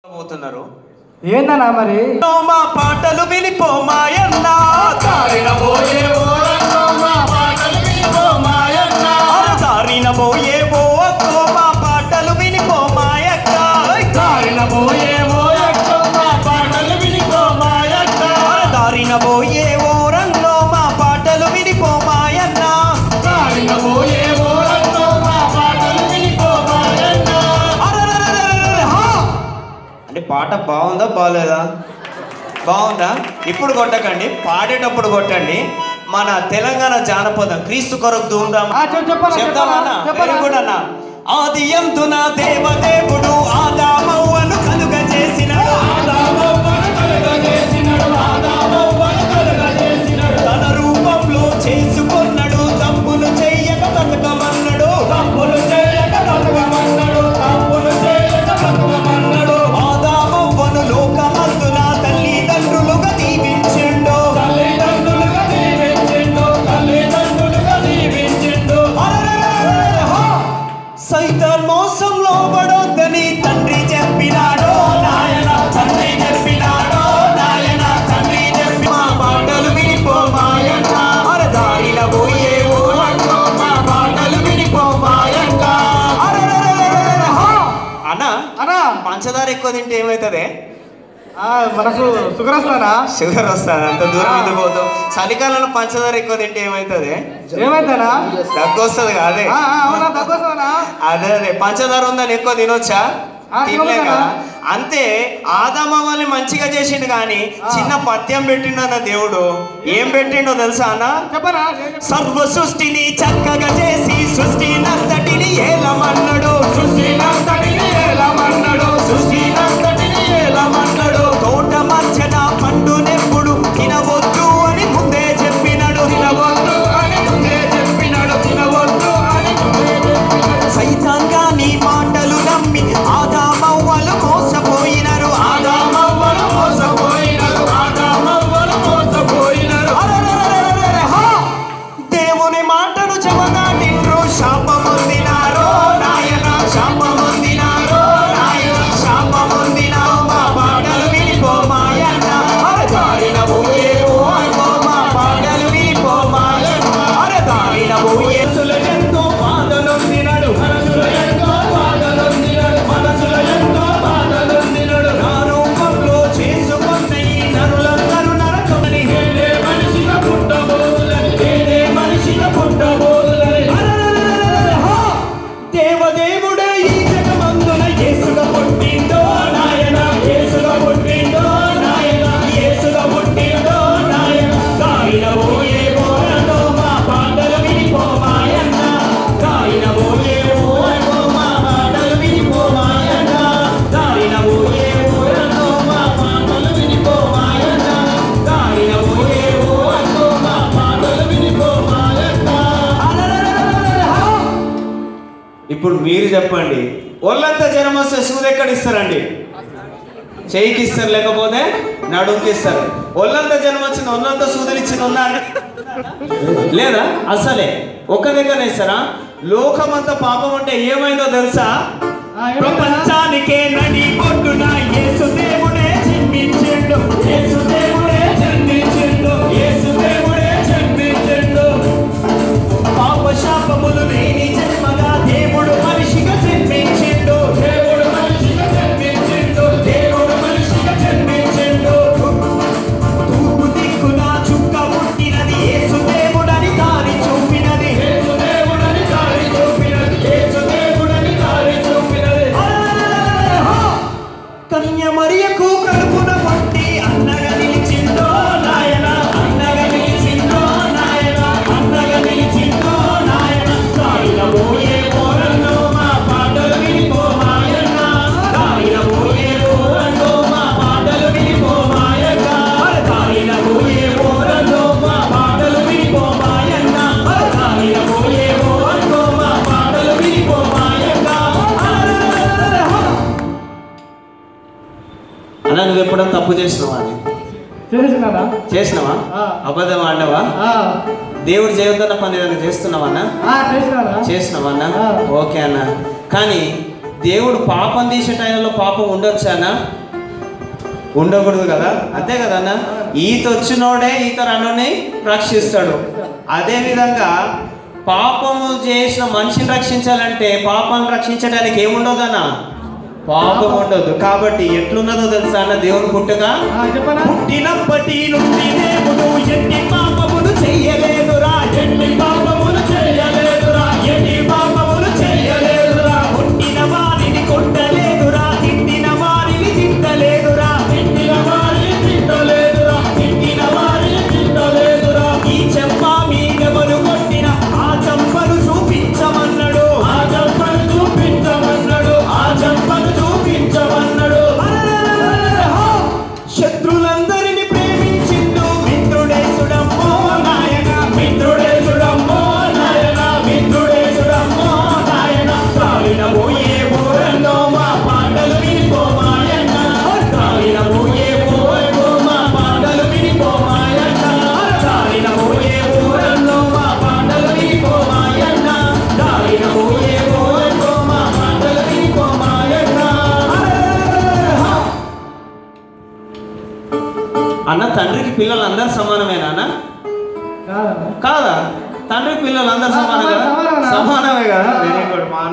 పోతున్నారు ఏందన్నా మరి మా పాటలు వినిపో మాయన్న దారిన పోయే ఓరన్నో మా పాటలు వినిపో మాయన్న దారిన పోయే ఓ అక్కో మా పాటలు వినిపో మాయక్క దారిన పోయే ఓ అక్కో మా పాటలు వినిపో మాయక్క దారిన పోయే ఓరన్నో మా పాటలు వినిపో మాయన్న దారిన పోయే ఓరన్నో మా పాటలు వినిపో మాయన్న అరెరెరెరెరెరె, హా! అంటే పాట బాగుందా బాగాలేదా బాగుందా ఇప్పుడు కొట్టకండి పాడేటప్పుడు కొట్టండి మన తెలంగాణ జానపదం క్రీస్తు కొరకు దూందాం ఆ, చెప్పు, చెప్పనా, చెప్తామా చెప్పనా, చెప్పనా. వెరీ గుడ్ అన్న ఆది ఎంతున దేవదేవుడు ఆదామవ్వను కలుగ చేసినాడు ఆదామవ్వను కలుగ చేసినాడు ఆదామవ్వను కలుగ చేసినాడు తన రూపంలో చేసుకున్నాడు తప్పులు చెయ్యక బతకమన్నాడు తప్పులు చెయ్యక బతకమన్నాడు తప్పులు చెయ్యక బతకమన్నాడు ఆదామవ్వను లోకమందున తల్లిదండ్రులుగా దీవించిండు తల్లిదండ్రులుగా దీవించిండు తల్లిదండ్రులుగా దీవించిండు సైతాన్ మోసంలో పడొద్దని తండ్రి చెప్పినాడో నాయన తండ్రి చెప్పినాడో నాయన తండ్రి చెప్పి మా పాటలు వినిపో మాయన్న అరే దారిన పోయే ఓ అన్నో మా పాటలు వినిపో మాయన్న అరెరెరెరెరెరె, హా! అన్న అన్నా పంచదార ఎక్కువ తింటే ఏమవుతుంది ఆ, మనకు షుగర్ వస్తుందా షుగర్ వస్తుంది అంత దూరం ఎందుకు పోతాం చలికాలంలో పంచదార ఎక్కువ తింటే ఏమవుతుంది ఏమైందనా దగ్గు వస్తుంది కాదే ఆ, ఆ, అవునా తగ్గొస్తుందా అదే అదే పంచదార ఉందని ఎక్కువ తినొచ్చా ఆ, తినలే తినొచ్చు కదా కదా. అంతే ఆదామవ్వని మంచిగా చేసిండు కానీ ఆ. చిన్న పద్యం పెట్టిండన్న దేవుడు ఏం పెట్టిండో తెలుసా అన్న చెప్పనా నేను చెప్తా. సర్వ సృష్టిని చక్కగా చేసి సృష్టినంతటిని ఏలమన్నాడు సృష్టినంతటిని ఏలమన్నాడు సృష్టినంతటిని ఏలమన్నాడు తోట మధ్యన పండునెప్పుడు తినవద్దు అని ముందే చెప్పినాడు తినవద్దు అని ముందే చెప్పినాడు తినవద్దు అని ముందే చెప్పినాడు సైతంగా నీ మాటలు నమ్మి ఆదామవ్వలు మోసపోయినారు ఆదామవ్వలు మోసపోయినారు ఆదామవ్వలు మోసపోయినారు అరెరెరెరెరెరె, హా! దేవుని మాటను చెవదాటిండ్రు శాపమొందినారో నాయన శాపమొందినారో నాయన శాపమొందినావు మా పాటలు వినిపో మాయన్న అరే దారిన పోయే ఓ అయ్యో మా పాటలు వినిపో మాయన్న అరే దారిన పోయే మనసుల ఎంతో బాధలొందినడు మనసుల ఎంతో బాధలొందినడు మనసుల ఎంతో బాధలొందినడు నా రూపంలో చేసుకున్న ఈ నరులందరూ నరకమని హేడే మనిషిగా పుట్టబోదులని హేడే మనిషిగా పుట్టబోదులని అరెరెరెరెరెరె, హా! దేవదేవుడే ఈ జగమందున యేసుగా పుట్టిండో నాయన యేసుగా పుట్టిండో నాయన యేసుగా పుట్టిండో నాయన దారిన పోయే పోరడో మా పాటలు వినిపో మాయన్న దారిన పోయే పోరడో మా పాటలు వినిపో మాయన్న దారిన పోయే పోరడో మా పాటలు వినిపో మాయన్న దారిన పోయే పోరడో మా పాటలు వినిపో మాయన్న అరెరెరెరెరె, హా! ఇప్పుడు మీరు చెప్పండి ఒళ్ళంతా జ్వరం వస్తే సూది ఎక్కడ ఇస్తారండి చేయికి ఇస్తారు లేకపోతే నడుముకి ఇస్తారు ఒళ్ళంతా జ్వరం వచ్చిన ఒళ్ళంతా సూదులు ఇచ్చిన ఉందా లేదా అసలే ఒక్క దగ్గర ఇస్తారా లోకమంతా పాపం అంటే ఏమైందో తెలుసా ఆ, ఏమైందన్నా? ప్రపంచానికే నడి కొట్టున యేసు దేవుడే జన్మించిండు యేసు దేవుడే జన్మించిండు యేసు దేవుడే జన్మించిండు పాప శాపములు లేని జన్మగా దేవుడు మనిషిగా జన్మించిండు దేవుడు మనిషిగా జన్మించిండు దేవుడు మనిషిగా జన్మించిండు తూర్పు దిక్కున చుక్క పుట్టినది యేసు దేవుడని దారి చూపినది యేసు దేవుడని దారి చూపినది యేసు దేవుడని దారి చూపినది కన్య మరియకు కడుపున పట్టి అన్నగా నిలిచిందో నాయన అన్నగా నిలిచిందో నాయన అన్నగా నిలిచిందో నాయన దారిన పోయే పోరన్నో మా పాటలు వినిపో మాయన్న దారిన పోయే పోరన్నో మా పాటలు వినిపో మాయన్న అరే దారిన పోయే పోరన్నో మా పాటలు వినిపో మాయన్న అరే దారిన పోయే పోరన్నో మా పాటలు వినిపో మాయన్న అరెరెరెరెరె, హా! అలా నువ్వు ఎప్పుడైనా తప్పు చేసినావా అని చేసినానా చేసినావా ఆ. అబద్ధం ఆడినావా ఆ, దేవుడు చేయొద్దన్న పని ఏదైనా చేస్తున్నావా అన్న ఆ, చేసినానా చేసినావా అన్న ఆ. ఓకే అన్న కానీ దేవుడు పాపం తీసే టైంలో పాపం ఉండొచ్చానా ఉండకూడదు కదా అంతే కదన్న ఈత వచ్చినోడే ఈత రన్నుని రక్షిస్తాడు అదే విధంగా పాపము చేసిన మనిషిని రక్షించాలంటే పాపాన్ని రక్షించడానికి ఏముండదన్నా పాపం ఉండదు కాబట్టి ఎట్లున్నదో తెలుసా అన్న దేవుని పుట్టుక ఆ, చెప్పనా పుట్టినప్పటి నుండి దేవుడు ఎట్టి పాపములు చెయ్యలేదురా ఎట్టి పాపములు చెయ్యలేదురా ఎట్టి పాపములు చెయ్యలేదురా పుట్టిన వారిని కొట్టలేదురా తిట్టిన వారిని తిట్టలేదురా తిట్టిన వారిని తిట్టలేదురా తిట్టిన వారిని తిట్టలేదురా ఈ చెంప మీదెవరు కొట్టిన ఆ చెంపను చూపించమన్నాడు ఆ చెంపను చూపించమన్నాడు ఆ చెంపను చూపించమన్నాడు శత్రులందరిని ప్రేమించిండు మిత్రుడే సుడమ్మో నాయన మిత్రుడే సుడమ్మో నాయన మిత్రుడే సుడమ్మో నాయన కాలిన పోయే ఊరల్లో మా పాటలు వినిపోమాయన్న కాలిన పోయే ఊరల్లో మా పాటలు వినిపోమాయన్న కాలిన పోయే ఊరల్లో మా పాటలు వినిపోమాయన్న కాలిన పోయే ఊరల్లో మా పాటలు వినిపోమాయన్న అన్న తండ్రికి పిల్లలు అందరు సమానమేనా అన్న కాదన్నా కాదా తండ్రికి పిల్లలు అందరు ఆ, సమానం కదా సమానమే. సమానమే కదా వెరీ గుడ్ మా